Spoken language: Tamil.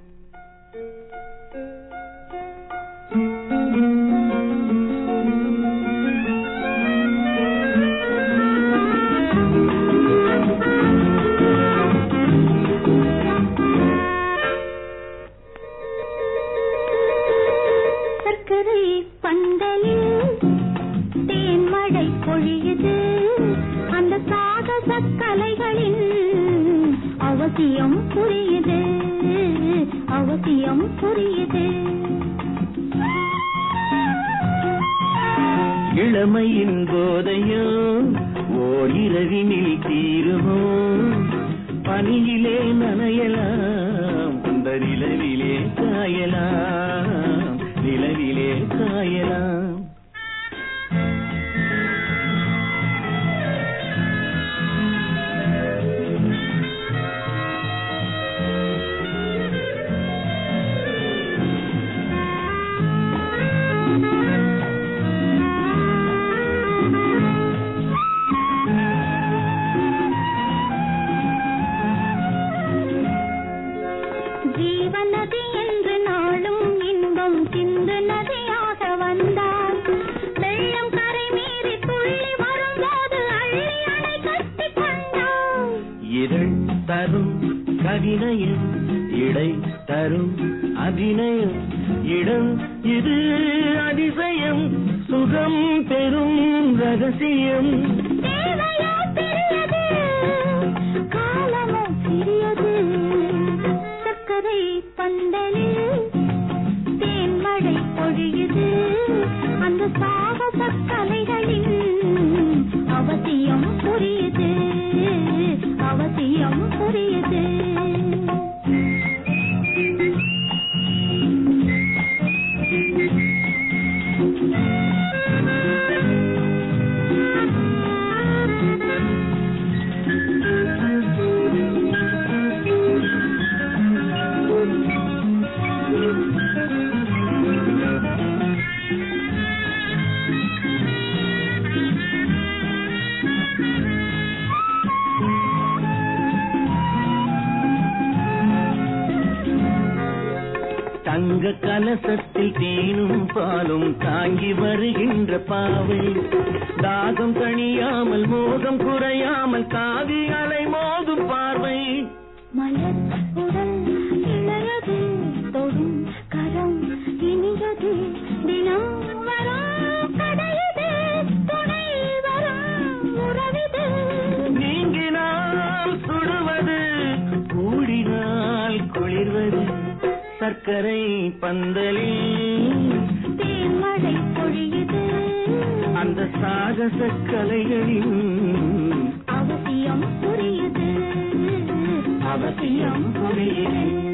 சர்க்கரை பந்தலில் தேன்மழை பொழியுது அந்த சாகச கலைகளின் அவசியம் புரியுது அவசியம் புரியுது இளமையின் போதையோ ஓர் இரவினில் தீருமோ பனியிலே நனையலாம் அந்த நிலவிலே காயலாம் நிலவிலே காயலாம் ஜீவநதி என்று நாளும் இன்பம் சிந்து நதியாக வந்தால் வெள்ளம் கரை மீறி துள்ளி வரும்போது அள்ளி அணை கட்டி கொண்டாள் இதழ் தரும் கவினயம் இடை தரும் அபிநயம் இடம் இது அதிசயம் சுகம் பெறும் ரகசியம் தேவையோ பெரியது காலமோ சிறியது சர்க்கரை பந்தலில் தேன்மழை பொழியுது அந்த சாகச கலைகளின் அவசியம் புரியுது அவசியம் புரியுது தங்க கலசத்தில் தேனும் பாலும் தாங்கி வருகின்ற பாவை தாகம் தணியாமல் மோகம் குறையாமல் காவி அலை மோதும் பார்வை மலர் உடல் இளையது தொடும் கரம் இனியது தினம் வரும் கடையது துணை வரும் உறவிது நீங்கினால் சுடுவது கூடினால் குளிர்வது சர்க்கரை பந்தலில் தேன்மழை பொழியுது அந்த சாகச கலைகளின் அவசியம் புரியுது அவசியம் புரியுது